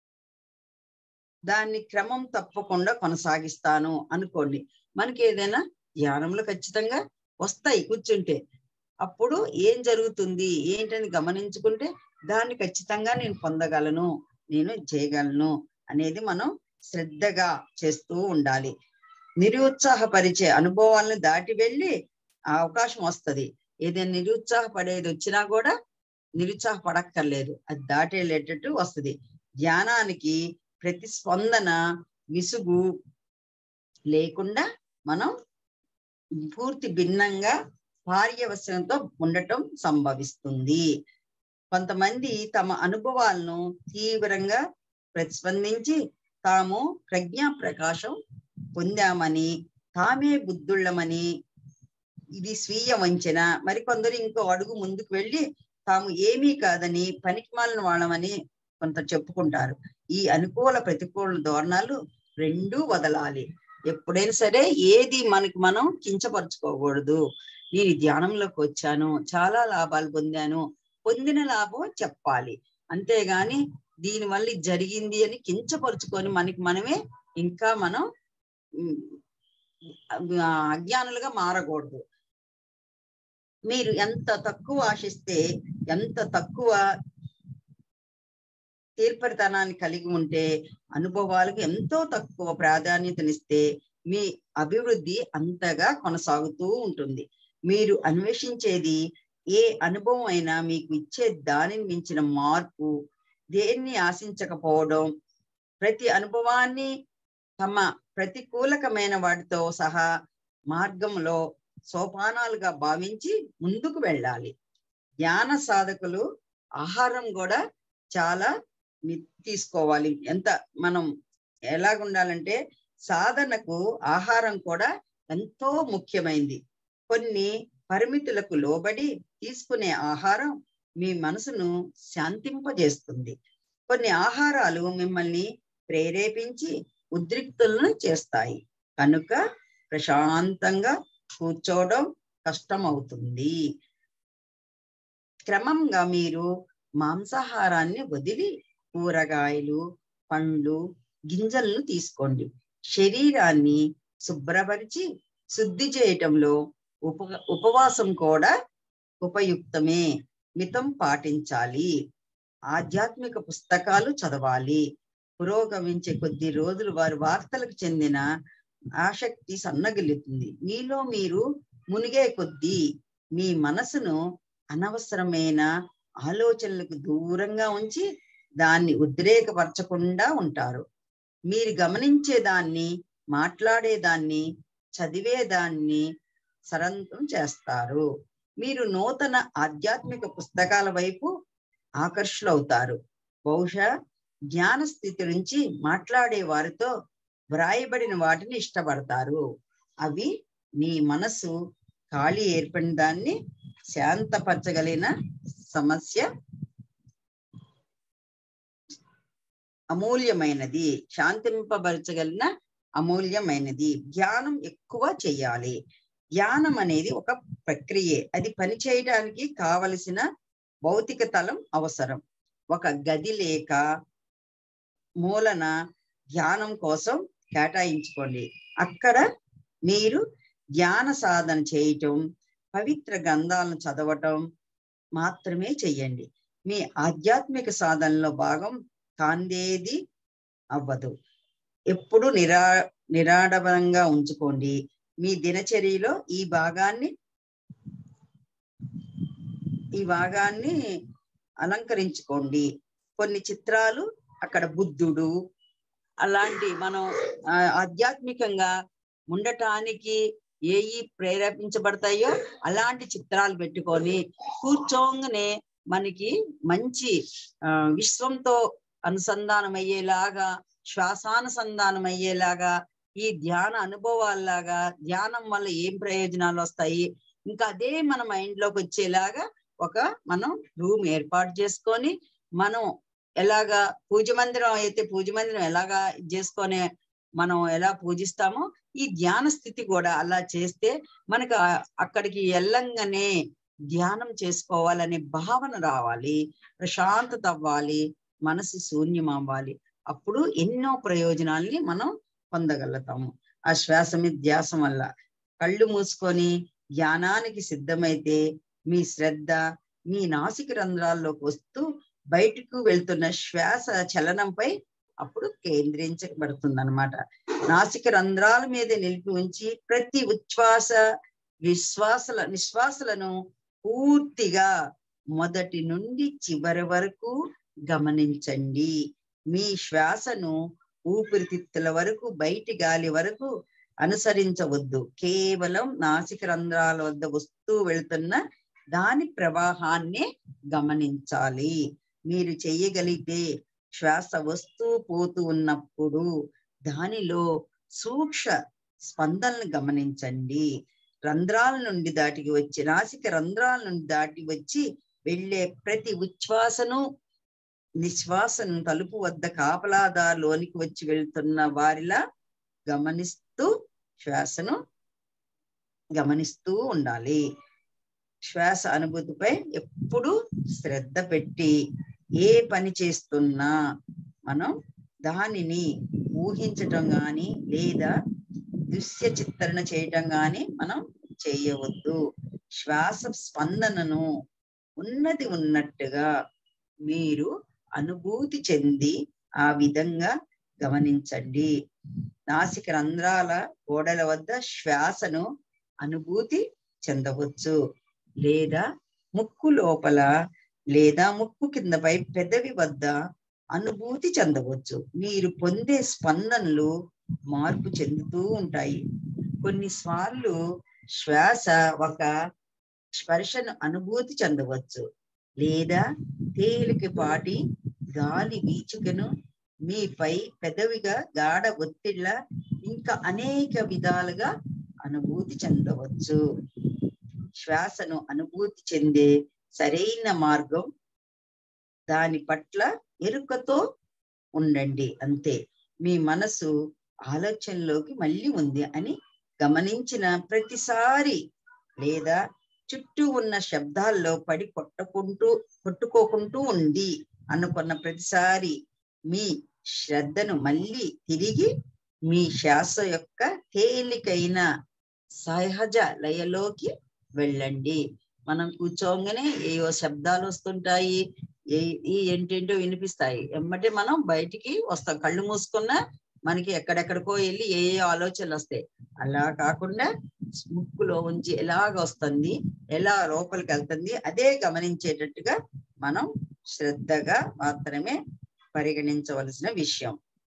దాన్ని క్రమం తప్పకుండా కొనసాగిస్తాను అనుకోండి మనకి ఏదైనా ధ్యానంలో ఖచ్చితంగా వస్తాయి కూర్చుంటే అప్పుడు ఏం జరుగుతుంది ఏంటని గమనించుకుంటే దాన్ని ఖచ్చితంగా నేను పొందగలను నేను చేయగలను అనేది మనం శ్రద్ధగా చేస్తూ ఉండాలి నిరుత్సాహపరిచే అనుభవాలను దాటి వెళ్ళి ఆ అవకాశం వస్తుంది ఏదైనా నిరుత్సాహపడేది వచ్చినా కూడా నిరుత్సాహపడక్కర్లేదు అది దాటి వెళ్ళేటట్టు వస్తుంది ధ్యానానికి ప్రతిస్పందన విసుగు లేకుండా మనం పూర్తి భిన్నంగా పార్యవసనంతో ఉండటం సంభవిస్తుంది కొంతమంది తమ అనుభవాలను తీవ్రంగా ప్రతిస్పందించి తాము ప్రజ్ఞా ప్రకాశం పొందామని తామే బుద్ధుళ్ళమని ఇది స్వీయ వంచన మరికొందరు ఇంకో అడుగు ముందుకు వెళ్ళి తాము ఏమీ కాదని పనికిమాలిన వాళ్ళమని కొంత చెప్పుకుంటారు ఈ అనుకూల ప్రతికూల ధోరణాలు రెండూ వదలాలి ఎప్పుడైనా సరే ఏది మనకి మనం కించపరచుకోకూడదు నేను ధ్యానంలోకి వచ్చాను చాలా లాభాలు పొందాను పొందిన లాభం చెప్పాలి అంతేగాని దీనివల్ల ఇది జరిగింది అని కించపరుచుకొని మనకి మనమే ఇంకా మనం అజ్ఞానులుగా మారకూడదు మీరు ఎంత తక్కువ ఆశిస్తే ఎంత తక్కువ తీర్పరితనాన్ని కలిగి ఉంటే అనుభవాలకు ఎంతో తక్కువ ప్రాధాన్యతనిస్తే మీ అభివృద్ధి అంతగా కొనసాగుతూ ఉంటుంది మీరు అన్వేషించేది ఏ అనుభవం అయినా మీకు ఇచ్చే దానిని మించిన మార్పు దేన్ని ఆశించకపోవడం ప్రతి అనుభవాన్ని తమ ప్రతికూలకమైన వాటితో సహా మార్గంలో సోపానాలుగా భావించి ముందుకు వెళ్ళాలి ధ్యాన సాధకులు ఆహారం కూడా చాలా మి- తీసుకోవాలి ఎంత మనం ఎలాగుండాలంటే సాధనకు ఆహారం కూడా ఎంతో ముఖ్యమైంది కొన్ని పరిమితులకు లోబడి తీసుకునే ఆహారం మీ మనసును శాంతింపజేస్తుంది కొన్ని ఆహారాలు మిమ్మల్ని ప్రేరేపించి ఉద్రిక్తులను చేస్తాయి కనుక ప్రశాంతంగా కూర్చోవడం కష్టమవుతుంది క్రమంగా మీరు మాంసాహారాన్ని వదిలి కూరగాయలు పండ్లు గింజలను తీసుకోండి శరీరాన్ని శుభ్రపరిచి శుద్ధి చేయటంలో ఉప ఉపవాసం కూడా ఉపయుక్తమే మితం పాటించాలి ఆధ్యాత్మిక పుస్తకాలు చదవాలి పురోగమించే కొద్ది రోజులు వారి వార్తలకు చెందిన ఆసక్తి సన్నగిల్లుతుంది మీలో మీరు మునిగే కొద్దీ మీ మనసును అనవసరమైన ఆలోచనలకు దూరంగా ఉంచి దాన్ని ఉద్రేకపరచకుండా ఉంటారు మీరు గమనించేదాన్ని మాట్లాడేదాన్ని చదివేదాన్ని సరంతం చేస్తారు మీరు నూతన ఆధ్యాత్మిక పుస్తకాల వైపు ఆకర్షులవుతారు బహుశా జ్ఞాన స్థితి నుంచి మాట్లాడే వారితో వ్రాయబడిన వాటిని ఇష్టపడతారు అవి మీ మనసు ఖాళీ ఏర్పడిన దాన్ని శాంతపరచగలిగిన సమస్య అమూల్యమైనది శాంతింపబరచగలిగిన అమూల్యమైనది ధ్యానం ఎక్కువ చేయాలి ధ్యానం అనేది ఒక ప్రక్రియే అది పని చేయడానికి కావలసిన భౌతిక తలం అవసరం ఒక గది లేక మూలన ధ్యానం కోసం కేటాయించుకోండి అక్కడ మీరు ధ్యాన సాధన చేయటం పవిత్ర గ్రంథాలను చదవటం మాత్రమే చెయ్యండి మీ ఆధ్యాత్మిక సాధనలో భాగం కాందేది అవ్వదు ఎప్పుడు నిరా నిరాడంబరంగా ఉంచుకోండి మీ దినచర్యలో ఈ భాగాన్ని ఈ భాగాన్ని అలంకరించుకోండి కొన్ని చిత్రాలు అక్కడ బుద్ధుడు అలాంటి మనం ఆ, ఆధ్యాత్మికంగా ఉండటానికి ఏవి ప్రేరేపించబడతాయో అలాంటి చిత్రాలు పెట్టుకొని కూర్చోంగానే మనకి ఆ విశ్వంతో అనుసంధానం అయ్యేలాగా శ్వాసానుసంధానం అయ్యేలాగా ఈ ధ్యాన అనుభవాల్లాగా ధ్యానం వల్ల ఏం ప్రయోజనాలు వస్తాయి ఇంకా అదే మన మైండ్ లోకి వచ్చేలాగా ఒక మనం రూమ్ ఏర్పాటు చేసుకొని మనం ఎలాగా పూజ మందిరం అయితే పూజ మందిరం ఎలాగా ఇది చేసుకొని మనం ఎలా పూజిస్తామో ఈ ధ్యాన స్థితి కూడా అలా చేస్తే మనకు ఆ- అక్కడికి వెళ్ళంగానే ధ్యానం చేసుకోవాలనే భావన రావాలి ప్రశాంతత అవ్వాలి మనసు శూన్యం అవ్వాలి అప్పుడు ఎన్నో ప్రయోజనాల్ని మనం పొందగలుగుతాము ఆ శ్వాస మీద ధ్యాసం వల్ల కళ్ళు మూసుకొని ధ్యానానికి సిద్ధమైతే మీ శ్రద్ధ మీ నాసిక రంధ్రాల్లోకి వస్తూ బయటకు వెళ్తున్న శ్వాస చలనంపై అప్పుడు కేంద్రీకరించబడుతుంది అనమాట నాసిక రంధ్రాల మీద నిలిపి ఉంచి ప్రతి ఉచ్ఛ్వాస విశ్వాసల నిశ్వాసలను పూర్తిగా మొదటి నుండి చివరి వరకు గమనించండి మీ శ్వాసను ఊపిరితిత్తుల వరకు బయటి గాలి వరకు అనుసరించవద్దు కేవలం నాసిక రంధ్రాల వద్ద వస్తూ వెళ్తున్న దాని ప్రవాహాన్ని గమనించాలి మీరు చెయ్యగలిగితే శ్వాస వస్తూ పోతూ ఉన్నప్పుడు దానిలో సూక్ష్మ స్పందనలు గమనించండి రంధ్రాల నుండి దాటికి వచ్చి నాసిక రంధ్రాల నుండి దాటి వచ్చి వెళ్ళే ప్రతి ఉచ్ఛ్వాసను నిశ్వాసను తలుపు వద్ద కాపలాదాలోనికి వచ్చి వెళ్తున్న వారిలా గమనిస్తూ శ్వాసను గమనిస్తూ ఉండాలి శ్వాస అనుభూతిపై ఎప్పుడు శ్రద్ధ పెట్టి ఏ పని చేస్తున్నా మనం దానిని ఊహించటం గాని లేదా దృశ్య చిత్రణ చేయటం గాని మనం చేయవద్దు శ్వాస స్పందనను ఉన్నది ఉన్నట్టుగా మీరు అనుభూతి చెంది ఆ విధంగా గమనించండి నాసిక రంధ్రాల గోడల వద్ద శ్వాసను అనుభూతి చెందవచ్చు లేదా ముక్కు లోపల లేదా ముక్కు కిందపై పెదవి వద్ద అనుభూతి చెందవచ్చు మీరు పొందే స్పందనలు మార్పు చెందుతూ ఉంటాయి కొన్నిసార్లు శ్వాస ఒక స్పర్శను అనుభూతి చెందవచ్చు లేదా తేలికపాటి గాలి వీచుకను మీపై పెదవిగా గాఢ ఒత్తిళ్ళ ఇంకా అనేక విధాలుగా అనుభూతి చెందవచ్చు శ్వాసను అనుభూతి చెందే సరైన మార్గం దాని పట్ల ఎరుకతో ఉండండి అంతే మీ మనసు ఆలోచనలోకి మళ్ళీ ఉంది అని గమనించిన ప్రతిసారి లేదా చుట్టూ ఉన్న శబ్దాల్లో పడి కొట్టుకుంటూ కొట్టుకోకుంటూ ఉంది అనుకున్న ప్రతిసారి మీ శ్రద్ధను మళ్ళీ తిరిగి మీ శ్వాస యొక్క తేలికైన సహజ లయలోకి వెళ్ళండి మనం కూర్చోగానే ఏవో శబ్దాలు వస్తుంటాయి ఏ ఈ ఏంటేంటో వినిపిస్తాయి ఎమ్మటే మనం బయటికి వస్తాం కళ్ళు మూసుకున్నా మనకి ఎక్కడెక్కడికో వెళ్ళి ఏ ఏ ఆలోచనలు వస్తాయి అలా కాకుండా ముక్కులో ఉంచి ఎలాగ వస్తుంది ఎలా లోపలికి వెళ్తుంది అదే గమనించేటట్టుగా మనం శ్రద్ధగా మాత్రమే పరిగణించవలసిన విషయం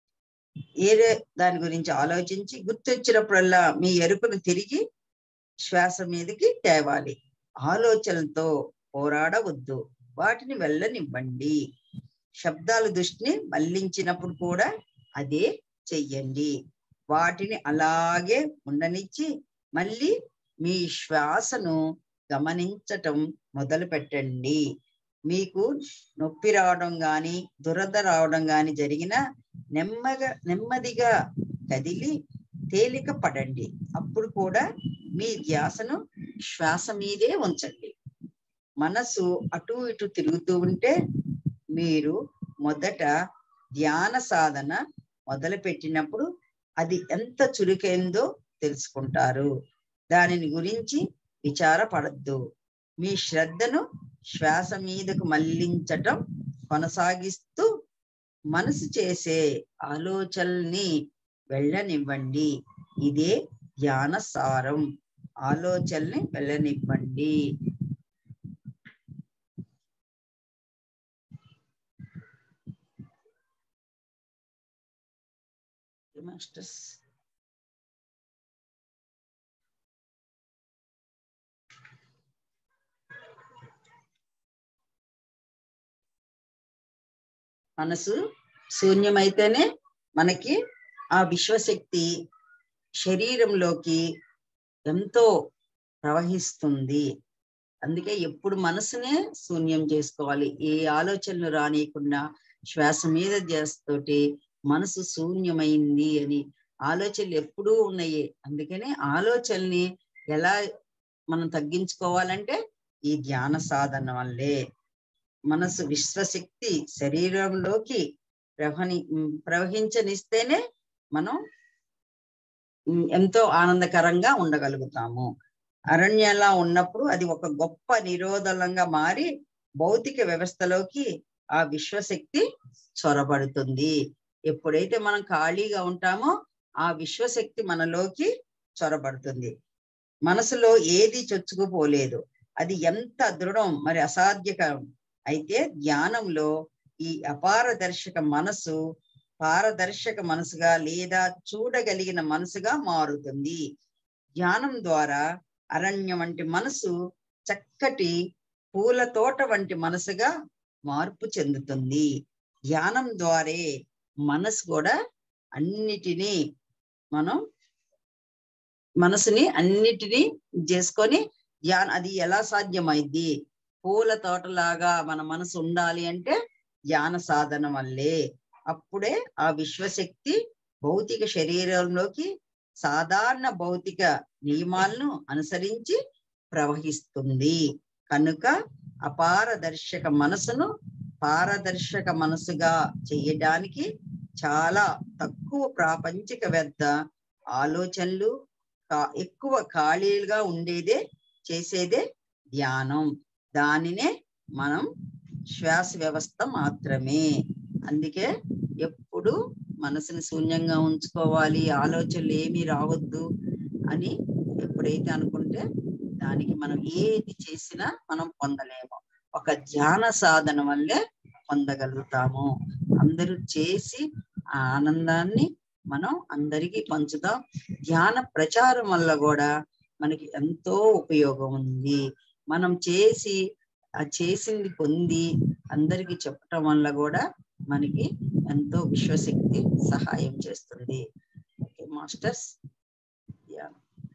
ఏదే దాని గురించి ఆలోచించి గుర్తొచ్చినప్పుడల్లా మీ ఎరుకను తిరిగి శ్వాస మీదకి తేవాలి ఆలోచనలతో పోరాడవద్దు వాటిని వెళ్ళనివ్వండి శబ్దాల దృష్టిని మళ్లించినప్పుడు కూడా అదే చెయ్యండి వాటిని అలాగే ఉండనిచ్చి మళ్ళీ మీ శ్వాసను గమనించటం మొదలు పెట్టండి మీకు నొప్పి రావడం గాని దురద రావడం గాని జరిగిన నెమ్మగా నెమ్మదిగా కదిలి తేలిక పడండి అప్పుడు కూడా మీ ధ్యాసను శ్వాస మీదే ఉంచండి మనసు అటు ఇటు తిరుగుతూ ఉంటే మీరు మొదట ధ్యాన సాధన మొదలు పెట్టినప్పుడు అది ఎంత చురుకైందో తెలుసుకుంటారు దానిని గురించి విచారపడద్దు మీ శ్రద్ధను శ్వాస మీదకు మళ్లించటం కొనసాగిస్తూ మనసు చేసే ఆలోచనల్ని వెళ్ళనివ్వండి ఇదే ధ్యాన సారం ఆలోచనల్ని వెళ్ళనివ్వండి మాస్టర్స్ మనసు శూన్యమైతేనే మనకి ఆ విశ్వశక్తి శరీరంలోకి ఎంతో ప్రవహిస్తుంది అందుకే ఎప్పుడు మనసునే శూన్యం చేసుకోవాలి ఏ ఆలోచనలు రానియకుండా శ్వాస మీద చేస్తోటి మనసు శూన్యమైంది అని ఆలోచనలు ఎప్పుడూ ఉన్నాయి అందుకనే ఆలోచనల్ని ఎలా మనం తగ్గించుకోవాలంటే ఈ ధ్యాన సాధన వల్లే మనసు విశ్వశక్తి శరీరంలోకి ప్రవహని ప్రవహించనిస్తేనే మనం ఎంతో ఆనందకరంగా ఉండగలుగుతాము అరణ్యంలా ఉన్నప్పుడు అది ఒక గొప్ప నిరోధలంగా మారి భౌతిక వ్యవస్థలోకి ఆ విశ్వశక్తి చొరబడుతుంది ఎప్పుడైతే మనం ఖాళీగా ఉంటామో ఆ విశ్వశక్తి మనలోకి చొరబడుతుంది మనసులో ఏది చొచ్చుకుపోలేదు అది ఎంత దృఢం మరి అసాధ్యకరం అయితే ధ్యానంలో ఈ అపారదర్శక మనసు పారదర్శక మనసుగా లేదా చూడగలిగిన మనసుగా మారుతుంది ధ్యానం ద్వారా అరణ్యం వంటి మనసు చక్కటి పూల తోట వంటి మనసుగా మార్పు చెందుతుంది ధ్యానం ద్వారే మనసు కూడా అన్నిటినీ మనం మనసుని అన్నిటినీ చేసుకొని ధ్యాన అది ఎలా సాధ్యమైంది పూల తోటలాగా మన మనసు ఉండాలి అంటే ధ్యాన సాధన వల్లే అప్పుడే ఆ విశ్వశక్తి భౌతిక శరీరంలోకి సాధారణ భౌతిక నియమాలను అనుసరించి ప్రవహిస్తుంది కనుక అపారదర్శక మనసును పారదర్శక మనసుగా చేయడానికి చాలా తక్కువ ప్రాపంచిక పెద్ద ఆలోచనలు ఎక్కువ ఖాళీలుగా ఉండేదే చేసేదే ధ్యానం దానినే మనం శ్వాస వ్యవస్థ మాత్రమే అందుకే ఎప్పుడు మనసుని శూన్యంగా ఉంచుకోవాలి ఆలోచనలు ఏమీ రావద్దు అని ఎప్పుడైతే అనుకుంటే దానికి మనం ఏది చేసినా మనం పొందలేము ఒక ధ్యాన సాధన వల్లే పొందగలుగుతాము అందరూ చేసి ఆ ఆనందాన్ని మనం అందరికీ పంచుదాం ధ్యాన ప్రచారం వల్ల కూడా మనకి ఎంతో ఉపయోగం ఉంది మనం చేసి ఆ చేసింది పొంది అందరికి చెప్పటం వల్ల కూడా మనకి ఎంతో విశ్వశక్తి సహాయం చేస్తుంది ఓకే మాస్టర్స్ ధ్యానం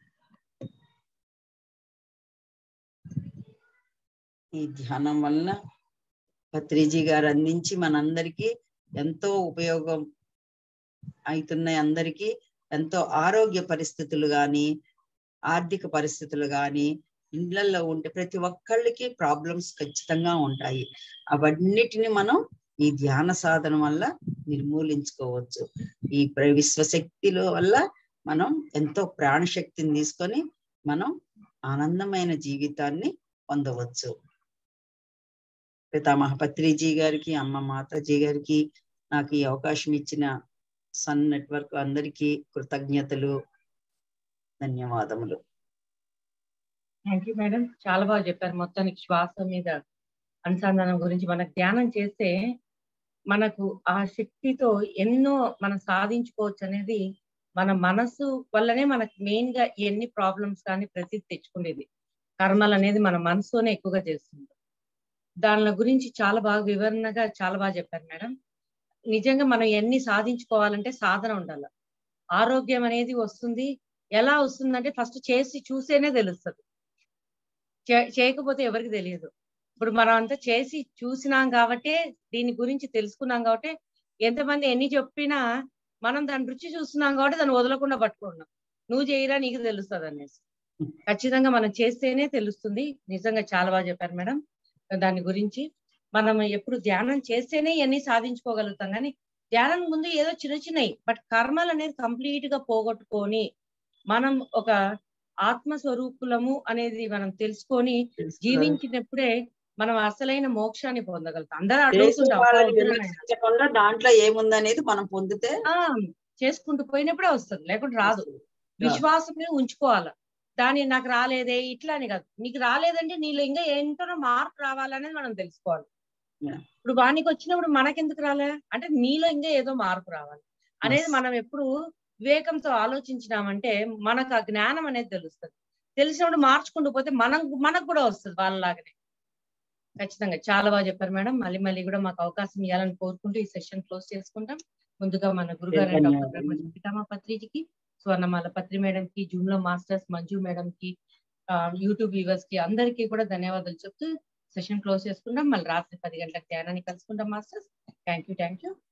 ఈ ధ్యానం వల్ల పత్రిజీ గారు అందించి మనందరికీ ఎంతో ఉపయోగం అవుతున్నాయి అందరికీ ఎంతో ఆరోగ్య పరిస్థితులు గాని ఆర్థిక పరిస్థితులు గాని ఇండ్లలో ఉంటే ప్రతి ఒక్కళ్ళకి ప్రాబ్లమ్స్ ఖచ్చితంగా ఉంటాయి అవన్నిటిని మనం ఈ ధ్యాన సాధన వల్ల నిర్మూలించుకోవచ్చు ఈ ప్ర- విశ్వశక్తిలో వల్ల మనం ఎంతో ప్రాణశక్తిని తీసుకొని మనం ఆనందమైన జీవితాన్ని పొందవచ్చు పితామహ పత్రిజీ గారికి అమ్మ మాతాజీ గారికి నాకు ఈ అవకాశం ఇచ్చిన సన్ నెట్వర్క్ అందరికీ కృతజ్ఞతలు ధన్యవాదములు థ్యాంక్ యూ మేడం చాలా బాగా చెప్పారు మొత్తానికి శ్వాస మీద అనుసంధానం గురించి మనకు ధ్యానం చేస్తే మనకు ఆ శక్తితో ఎన్నో మనం సాధించుకోవచ్చు అనేది మన మనసు వల్లనే మనకు మెయిన్ గా ఎన్ని ప్రాబ్లమ్స్ కానీ ప్రతి తెచ్చుకునేది కర్మలు అనేది మన మనసులోనే ఎక్కువగా చేస్తుంది దాని గురించి చాలా బాగా వివరణగా చాలా బాగా చెప్పారు మేడం నిజంగా మనం ఎన్ని సాధించుకోవాలంటే సాధన ఉండాలి ఆరోగ్యం అనేది వస్తుంది ఎలా వస్తుందంటే ఫస్ట్ చేసి చూసేనే తెలుస్తుంది చే- చేయకపోతే ఎవరికి తెలియదు ఇప్పుడు మనం అంతా చేసి చూసినాం కాబట్టి దీని గురించి తెలుసుకున్నాం కాబట్టి ఎంతమంది ఎన్ని చెప్పినా మనం దాని రుచి చూస్తున్నాం కాబట్టి దాన్ని వదలకుండా పట్టుకున్నాం నువ్వు చేయరా నీకు తెలుస్తుంది అనేసి ఖచ్చితంగా మనం చేస్తేనే తెలుస్తుంది నిజంగా చాలా బాగా చెప్పారు మేడం దాని గురించి మనం ఎప్పుడు ధ్యానం చేస్తేనే ఇవన్నీ సాధించుకోగలుగుతాం కానీ ధ్యానం ముందు ఏదో చిన్న చిన్నవి బట్ కర్మలు అనేది కంప్లీట్ గా పోగొట్టుకొని మనం ఒక ఆత్మ స్వరూపులము అనేది మనం తెలుసుకొని జీవించినప్పుడే మనం అసలైన మోక్షాన్ని పొందగలుగుతాం అందరూ చేసే అడుగుతుంటాం వాళ్ళని "అబ్బా, వద్దురా నాయనా." విమర్శించకుండా దాంట్లో ఏముందనేది మనం పొందితే ఆ, చేసుకుంటూ పోయినప్పుడే వస్తుంది లేకుంటే రాదు విశ్వాసమే ఉంచుకోవాలి దాని నాకు రాలేదే ఇట్లా అని కాదు నీకు రాలేదంటే నీలో ఇంకా ఎంతో మార్పు రావాలనేది మనం తెలుసుకోవాలి Yeah. ఇప్పుడు వానికి వచ్చినప్పుడు మనకెందుకు రాలే అంటే నీలో ఇంకా ఏదో మార్పు రావాలి అనేది Yes. మనం ఎప్పుడు వివేకంతో ఆలోచించినామంటే మనకు ఆ జ్ఞానం అనేది తెలుస్తుంది తెలిసినప్పుడు మార్చుకుంటూ పోతే మనం మనకు కూడా వస్తుంది వాళ్ళలాగానే ఖచ్చితంగా చాలా బాగా చెప్పారు మేడం మళ్ళీ మళ్ళీ కూడా మాకు అవకాశం ఇవ్వాలని కోరుకుంటూ ఈ సెషన్ క్లోజ్ చేసుకుంటాం ముందుగా మన గురుగారు డాక్టర్ ధన్యవాదాలు. బ్రహ్మజీ పితామా పత్రిజీకి స్వర్ణమాల పత్రి మేడం కి జూమ్ లో మాస్టర్స్ మంజు మేడం కి యూట్యూబ్ వ్యూవర్స్ కి అందరికీ కూడా ధన్యవాదాలు చెప్తూ సెషన్ క్లోజ్ చేసుకుంటాం మళ్ళీ రాత్రి పది గంటలకు ధ్యానాన్ని కలుసుకుంటాం masters thank you thank you